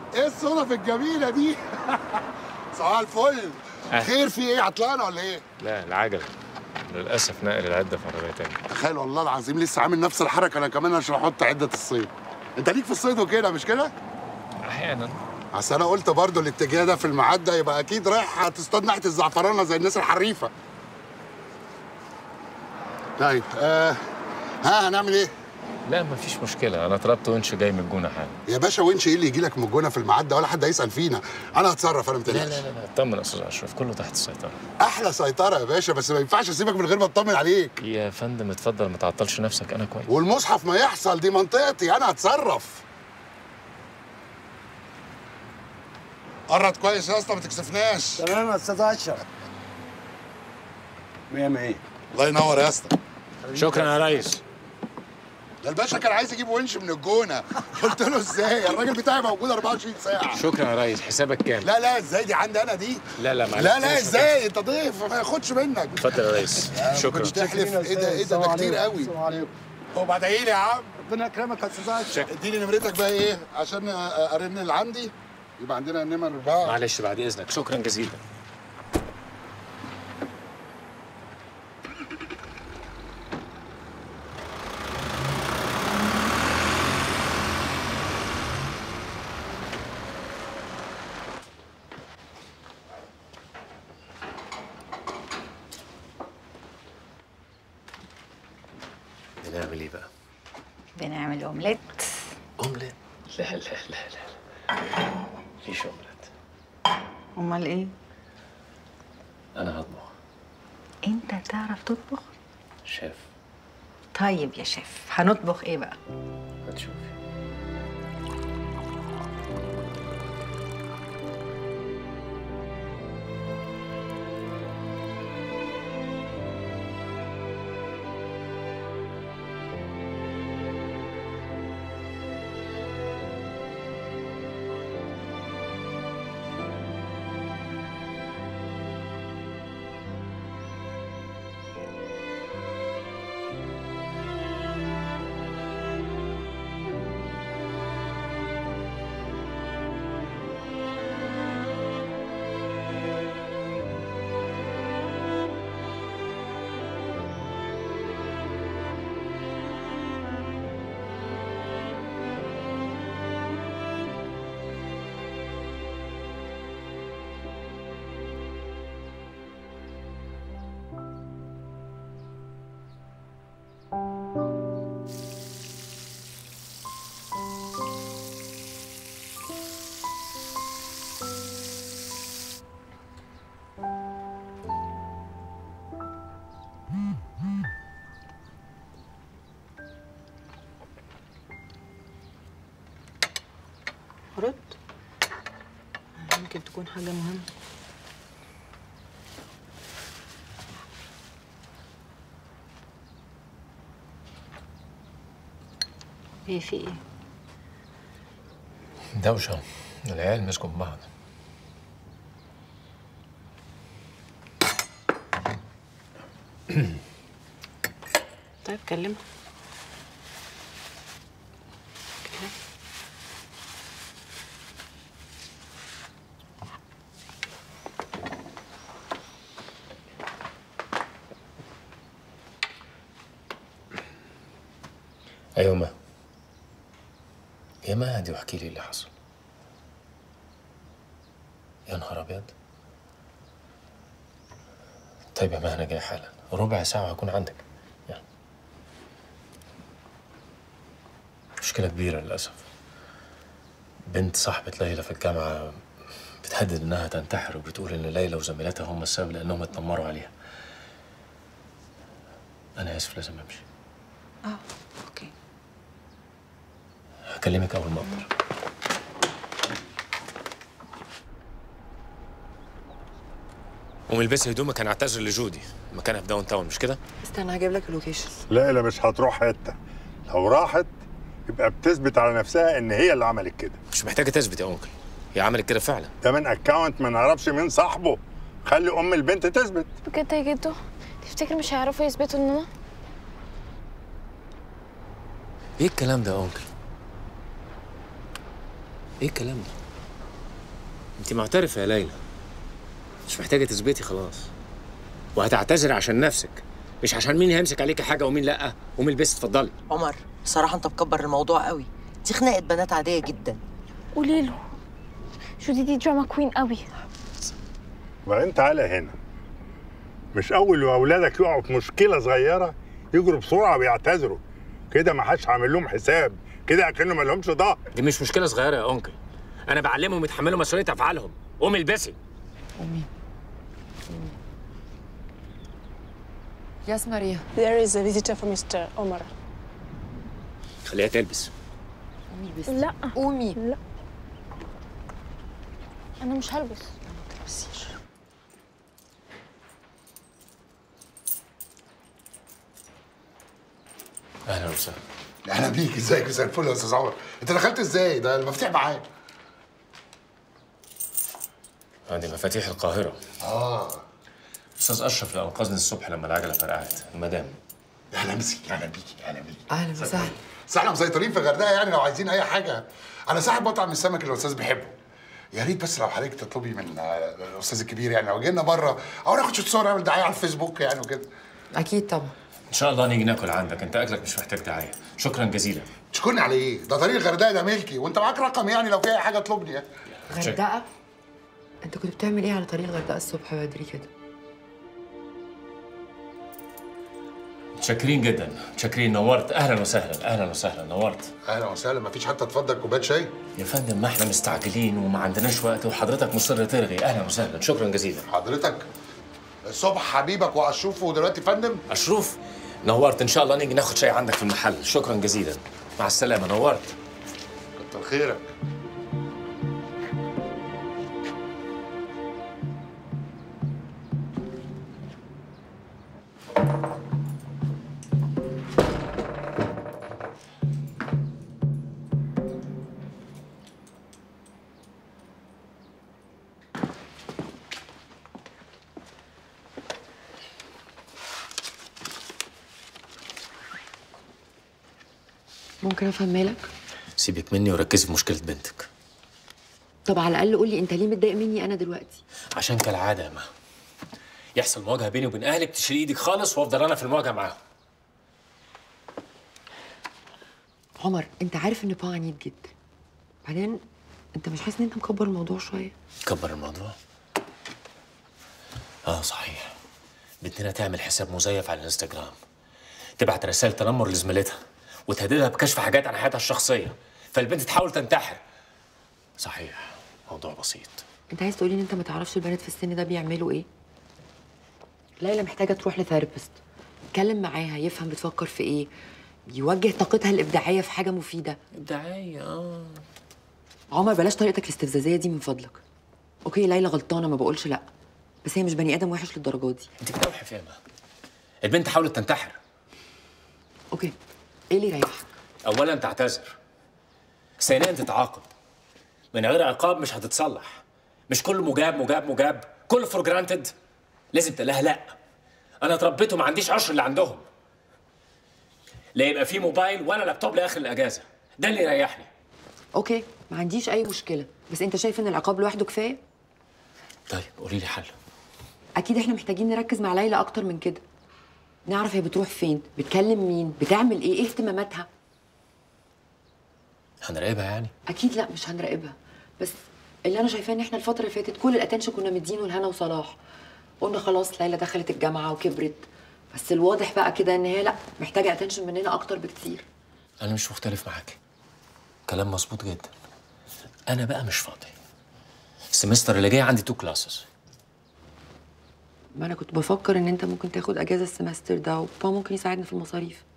ايه الصدف الجميله دي صباح الفل أهلا. خير في ايه عطلانه ولا ايه لا العجلة للأسف نقل العدة في عربية تانية تخيل والله العظيم لسه عامل نفس الحركه انا كمان عشان احط عده الصيد انت ليك في الصيد وكده مش كده أحيانا اصل انا قلت برضو الاتجاه ده في المعدة يبقى اكيد رايح تصطاد ناحيه الزعفرانه زي الناس الحريفه طيب آه ها هنعمل ايه لا مفيش مشكلة أنا طلبت ونش جاي من الجونة حالا يا باشا وينش ايه اللي يجي لك من الجونه في المعدة ولا حد هيسال فينا انا هتصرف انا لا متقلقش لا لا لا اطمن يا أستاذ أشرف كله تحت السيطرة احلى سيطره يا باشا بس ما ينفعش اسيبك من غير ما اطمن عليك يا فندم اتفضل ما تعطلش نفسك أنا كويس والمصحف ما يحصل دي منطقتي انا هتصرف قرط كويس يا اسطى ما تكسفناش تمام يا استاذ اشرف مية مية الله ينور يا اسطى شكرا يا ريس ده الباشا كان عايز يجيب ونش من الجونه قلت له ازاي الراجل بتاعي موجود 24 ساعه شكرا يا ريس حسابك كام لا لا ازاي دي عندي انا دي لا لا معلش لا لا ازاي انت ضيف ما ياخدش منك اتفضل يا ريس شكرا كنتش تحلف ايه ده ايه ده ده كتير قوي السلام عليكم هو بعد لي يا عم ربنا يكرمك يا استاذ اشرف اديني نمرتك بقى ايه عشان ارن اللي عندي يبقى عندنا النمر اربعه معلش بعد إذنك شكرا جزيلا بنعمل ايه بقى؟ بنعمل اومليت اومليت لا لا لا لا لا مفيش اومليت امال ايه انا هطبخ انت تعرف تطبخ شيف طيب يا شيف هنطبخ ايه بقى هتشوفي رد يمكن تكون حاجة مهمة ايه في ايه؟ دوشة العيال مسكوا ببعض طيب كلمها كلمها. ايوه ما يا ما هدي واحكي لي اللي حصل يا نهار ابيض طيب يا ما انا جاي حالا ربع ساعة هكون عندك يعني مشكلة كبيرة للأسف بنت صاحبة ليلى في الجامعة بتهدد إنها تنتحر وبتقول إن ليلى وزميلاتها هم السبب لأنهم اتنمروا عليها أنا آسف لازم أمشي اه اوكي هكلمك أول ما أقدر قومي البسي هدومك انا اعتذر لجودي مكانها في داون تاون مش كده؟ استنى هجيب لك اللوكيشن لا لا مش هتروح حته لو راحت يبقى بتثبت على نفسها ان هي اللي عملت كده مش محتاجه تثبت يا انكل هي عملت كده فعلا ده من اكونت ما نعرفش مين صاحبه خلي ام البنت تثبت بجد يا جدو تفتكر مش هيعرفوا يثبتوا ان انا ايه الكلام ده يا انكل؟ ايه الكلام ده؟ انت معترفه يا ليلى مش محتاجه تثبتي خلاص وهتعتذري عشان نفسك مش عشان مين هيمسك عليكي حاجه ومين لا قومي البسي اتفضلي عمر بصراحة أنت مكبر الموضوع قوي دي خناقة بنات عادية جدا قولي له جودي دي دراما كوين قوي وبعدين تعالى هنا مش اول ما اولادك يقعوا في مشكله صغيره يجروا بسرعه ويعتذروا كده ما حدش عامل لهم حساب كده اكنه ما لهمش ظهر دي مش مشكله صغيره يا انكل انا بعلمهم يتحملوا مسؤوليه افعالهم قومي البسي Yes, Maria. There is a visitor for Mr. Omar. خليها تلبس قومي بس لا قومي انا مش هلبس اهلا وسهلا اهلا بيك ازيك مساء الفل يا استاذ عمر انت دخلت ازاي ده المفتاح معاك عندي مفاتيح القاهره اه استاذ اشرف اللي انقذني الصبح لما العجله فرقعت المدام اهلا بيك اهلا بيك اهلا بيك اهلا وسهلا بس احنا مسيطرين في الغردقه يعني لو عايزين اي حاجه انا صاحب مطعم السمك اللي الاستاذ بيحبه يا ريت بس لو حضرتك تطلبي من آه، الاستاذ الكبير يعني لو جينا بره او ناخد شويه صور نعمل دعايه على الفيسبوك يعني وكده اكيد طبعا ان شاء الله نيجي ناكل عندك انت اكلك مش محتاج دعايه شكرا جزيلا تشكرني على ايه؟ ده طريق الغردقه ده ملكي وانت معاك رقم يعني لو في اي حاجه اطلبني يعني. غردقه انت كنت بتعمل ايه على طريق الغردقه الصبح بدري كده متشكرين جدا متشكرين نورت اهلا وسهلا اهلا وسهلا نورت اهلا وسهلا مفيش حتى اتفضل كوبايه شاي يا فندم ما احنا مستعجلين وما عندناش وقت وحضرتك مصر ترغي اهلا وسهلا شكرا جزيلا حضرتك الصبح حبيبك واشوفه ودلوقتي فندم اشرف نورت ان شاء الله نيجي ناخد شاي عندك في المحل شكرا جزيلا مع السلامه نورت كتر خيرك ممكن افهم مالك سيبك مني وركزي في مشكله بنتك طب على الاقل قول لي انت ليه متضايق مني انا دلوقتي عشان كالعاده يا ما يحصل مواجهه بيني وبين اهلك تشيل ايدك خالص وافضل انا في المواجهه معاهم عمر انت عارف ان با عنيد جدا بعدين انت مش حاسس ان انت مكبر الموضوع شويه كبر الموضوع اه صحيح بنتنا تعمل حساب مزيف على الانستجرام تبعت رسائل تنمر لزميلتها وتهددها بكشف حاجات عن حياتها الشخصيه فالبنت تحاول تنتحر صحيح موضوع بسيط انت عايز تقولي ان انت ما تعرفش البنات في السن ده بيعملوا ايه ليلى محتاجه تروح لثيرابيست يتكلم معاها يفهم بتفكر في ايه يوجه طاقتها الابداعيه في حاجه مفيده ابداعيه اه عمر بلاش طريقتك الاستفزازيه دي من فضلك اوكي ليلى غلطانه ما بقولش لا بس هي مش بني ادم وحش للدرجه دي انت بتوحي فيها ما البنت حاولت تنتحر اوكي ايه اللي يريحك اولا تعتذر ثانيا تتعاقب من غير عقاب مش هتتصلح مش كله مجاب مجاب مجاب كله فور جرانتد لازم تقول لها لا انا اتربيت وما عنديش عشر اللي عندهم لا يبقى في موبايل ولا لابتوب لاخر الاجازه ده اللي يريحني اوكي ما عنديش اي مشكله بس انت شايف ان العقاب لوحده كفايه طيب قولي لي حل اكيد احنا محتاجين نركز مع ليلى اكتر من كده نعرف هي بتروح فين بتكلم مين بتعمل ايه ايه اهتماماتها هنراقبها يعني اكيد لا مش هنراقبها بس اللي انا شايفاه ان احنا الفتره اللي فاتت كل الاتنشن كنا مدينه لهنا وصلاح قلنا خلاص ليلى دخلت الجامعه وكبرت بس الواضح بقى كده ان هي لا محتاجه اتنشن مننا اكتر بكتير انا مش مختلف معاكي كلام مظبوط جدا انا بقى مش فاضي السمستر اللي جاي عندي تو كلاسز ما انا كنت بفكر ان انت ممكن تاخد اجازه السمستر ده وبابا ممكن يساعدنا في المصاريف